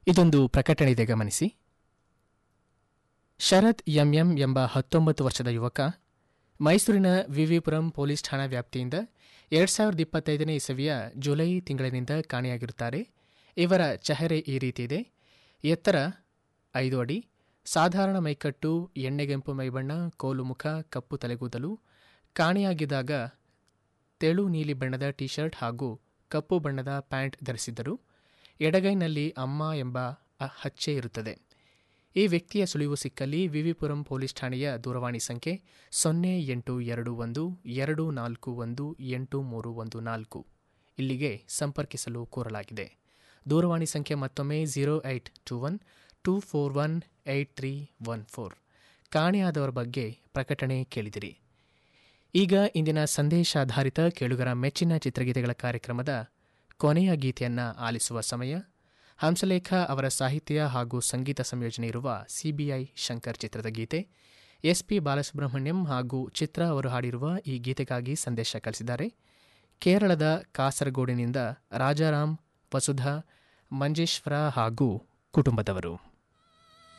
ಇದೊಂದು ಪ್ರಕಟಣೆ ಇದೆ ಗಮನಿಸಿ ಶರತ್ ಎಂಎಂ ಎಂಬ ಹತ್ತೊಂಬತ್ತು ವರ್ಷದ ಯುವಕ ಮೈಸೂರಿನ ವಿವಿಪುರಂ ಪೊಲೀಸ್ ಠಾಣಾ ವ್ಯಾಪ್ತಿಯಿಂದ ಎರಡು ಸಾವಿರದ ಇಪ್ಪತ್ತೈದನೇ ಇಸವಿಯ ಜುಲೈ ತಿಂಗಳಿನಿಂದ ಕಾಣೆಯಾಗಿರುತ್ತಾರೆ ಇವರ ಚಹರೆ ಈ ರೀತಿ ಇದೆ ಎತ್ತರ ಐದು ಅಡಿ ಸಾಧಾರಣ ಮೈಕಟ್ಟು ಎಣ್ಣೆಗೆಂಪು ಮೈಬಣ್ಣ ಕೋಲು ಮುಖ ಕಪ್ಪು ತಲೆಗೂದಲು ಕಾಣೆಯಾಗಿದ್ದಾಗ ತೆಳು ನೀಲಿ ಬಣ್ಣದ ಟಿ ಶರ್ಟ್ ಹಾಗೂ ಕಪ್ಪು ಬಣ್ಣದ ಪ್ಯಾಂಟ್ ಧರಿಸಿದ್ದರು ಎಡಗೈನಲ್ಲಿ ಅಮ್ಮ ಎಂಬ ಅ- ಹಚ್ಚೆ ಇರುತ್ತದೆ ಈ ವ್ಯಕ್ತಿಯ ಸುಳಿವು ಸಿಕ್ಕಲ್ಲಿ ವಿವಿಪುರಂ ಪೊಲೀಸ್ ಠಾಣೆಯ ದೂರವಾಣಿ ಸಂಖ್ಯೆ ಸೊನ್ನೆ ಎಂಟು ಎರಡು ಒಂದು ಎರಡು ನಾಲ್ಕು ಒಂದು ಎಂಟು ಮೂರು ಒಂದು ನಾಲ್ಕು ಇಲ್ಲಿಗೆ ಸಂಪರ್ಕಿಸಲು ಕೋರಲಾಗಿದೆ ದೂರವಾಣಿ ಸಂಖ್ಯೆ ಮತ್ತೊಮ್ಮೆ zero eight two one two four one eight three one four ಕಾಣೆಯಾದವರ ಬಗ್ಗೆ ಪ್ರಕಟಣೆ ಕೇಳಿದಿರಿ ಈಗ ಇಂದಿನ ಸಂದೇಶಾಧಾರಿತ ಕೇಳುಗರ ಮೆಚ್ಚಿನ ಚಿತ್ರಗೀತೆಗಳ ಕಾರ್ಯಕ್ರಮದ ಕೊನೆಯ ಗೀತೆಯನ್ನ ಆಲಿಸುವ ಸಮಯ ಹಂಸಲೇಖ ಅವರ ಸಾಹಿತ್ಯ ಹಾಗೂ ಸಂಗೀತ ಸಂಯೋಜನೆ ಇರುವ ಸಿಬಿಐ ಶಂಕರ್ ಚಿತ್ರದ ಗೀತೆ ಎಸ್ಪಿ ಬಾಲಸುಬ್ರಹ್ಮಣ್ಯಂ ಹಾಗೂ ಚಿತ್ರ ಅವರು ಹಾಡಿರುವ ಈ ಗೀತೆಗಾಗಿ ಸಂದೇಶ ಕಳಿಸಿದ್ದಾರೆ ಕೇರಳದ ಕಾಸರಗೋಡಿನಿಂದ ರಾಜಾರಾಮ್ ವಸುಧಾ ಮಂಜೇಶ್ವರ ಹಾಗೂ ಕುಟುಂಬದವರು